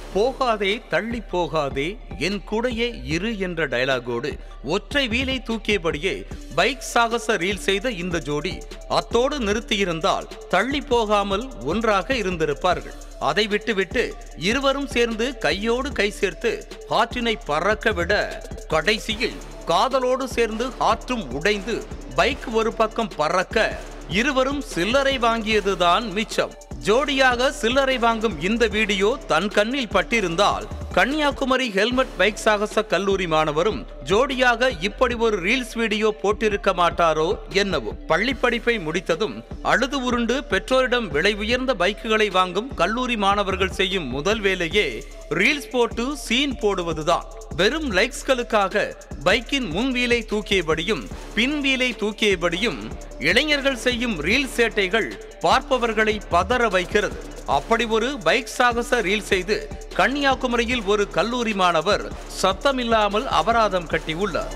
போகாதே தள்ளி போகாதே என் கூடையே இரு என்ற டயலாகோடு ஒற்றை வீலை தூக்கியபடியே பைக் சாகச ரீல் செய்த இந்த ஜோடி அத்தோடு நிறுத்தியிருந்தால் தள்ளி போகாமல் ஒன்றாக இருந்திருப்பார்கள் அதை விட்டுவிட்டு இருவரும் சேர்ந்து கையோடு கை சேர்த்து ஹாற்றினை பறக்க விட கடைசியில் காதலோடு சேர்ந்து ஹாற்றும் உடைந்து பைக் ஒரு பக்கம் பறக்க இருவரும் சில்லறை வாங்கியதுதான் மிச்சம் ஜோடியாக சில்லறை வாங்கும் இந்த வீடியோ தன் கண்ணில் பட்டிருந்தால் கன்னியாகுமரி ஹெல்மெட் பைக் சாகச கல்லூரி மாணவரும் ஜோடியாக இப்படி ஒரு ரீல்ஸ் வீடியோ போட்டிருக்க மாட்டாரோ என்னவோ பள்ளி படிப்பை முடித்ததும் அழுது உருண்டு பெற்றோரிடம் விலை உயர்ந்த பைக்குகளை வாங்கும் கல்லூரி மாணவர்கள் செய்யும் முதல் வேலையே ரீல்ஸ் போட்டு சீன் போடுவதுதான் வெறும் லைக்ஸ்களுக்காக பைக்கின் முன் வீலை தூக்கியபடியும் பின் வீலை தூக்கியபடியும் இளைஞர்கள் செய்யும் ரீல் சேட்டைகள் பார்ப்பவர்களை பதற வைக்கிறது அப்படி ஒரு பைக் சாகச ரீல் செய்து கன்னியாகுமரியில் ஒரு கல்லூரி மாணவர் சத்தமில்லாமல் அபராதம் கட்டியுள்ளார்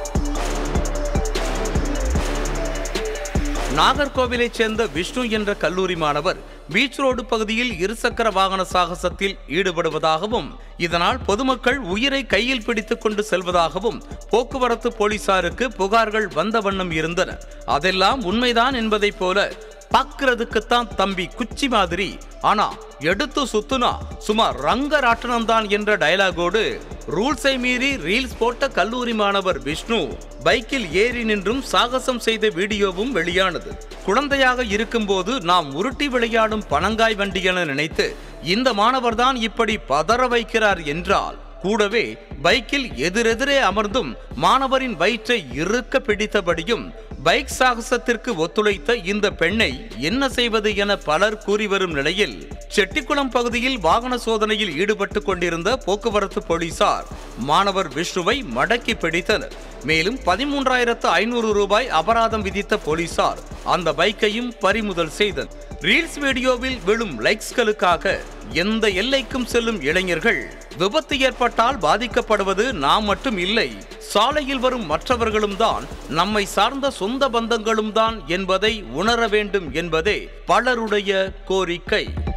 நாகர்கோவிலைச் சேர்ந்த விஷ்ணு என்ற கல்லூரி மாணவர் பீச் ரோடு பகுதியில் இருசக்கர வாகன சாகசத்தில் ஈடுபடுவதாகவும் இதனால் பொதுமக்கள் உயிரை கையில் பிடித்துக் கொண்டு செல்வதாகவும் போக்குவரத்து போலீசாருக்கு புகார்கள் வந்த வண்ணம் இருந்தன அதெல்லாம் உண்மைதான் என்பதைப் போல பார்க்கிறதுக்குத்தான் தம்பி குச்சி மாதிரி ஆனா எடுத்து சுத்துனா சும்மா ரங்கராட்டனம் தான் என்ற டயலாகோடு ரூல்ஸை மீறி ரீல்ஸ் போட்ட கல்லூரி மாணவர் விஷ்ணு பைக்கில் ஏறி நின்றும் சாகசம் செய்த வீடியோவும் வெளியானது குழந்தையாக இருக்கும்போது நாம் உருட்டி விளையாடும் பனங்காய் வண்டி என நினைத்து இந்த மாணவர்தான் இப்படி பதற வைக்கிறார் என்றால் கூடவே பைக்கில் எதிரெதிரே அமர்ந்தும் மாணவரின் வயிற்றை இறுக்க பிடித்தபடியும் பைக் சாகசத்திற்கு ஒத்துழைத்த இந்த பெண்ணை என்ன செய்வது என பலர் கூறி வரும் நிலையில் செட்டிக்குளம் பகுதியில் வாகன சோதனையில் ஈடுபட்டு கொண்டிருந்த போக்குவரத்து போலீசார் மாணவர் விஷ்ணுவை மடக்கி பிடித்தனர் மேலும் பதிமூன்றாயிரத்து ஐநூறு ரூபாய் அபராதம் விதித்த போலீசார் அந்த பைக்கையும் பறிமுதல் செய்தனர் ரீல்ஸ் வீடியோவில் விழும் லைக்ஸ்களுக்காக எந்த எல்லைக்கும் செல்லும் இளைஞர்கள் விபத்து ஏற்பட்டால் பாதிக்கப்படுவது நாம் மட்டும் இல்லை சாலையில் வரும் மற்றவர்களும் தான் நம்மை சார்ந்த சொந்த பந்தங்களும் தான் என்பதை உணர வேண்டும் என்பதே பலருடைய கோரிக்கை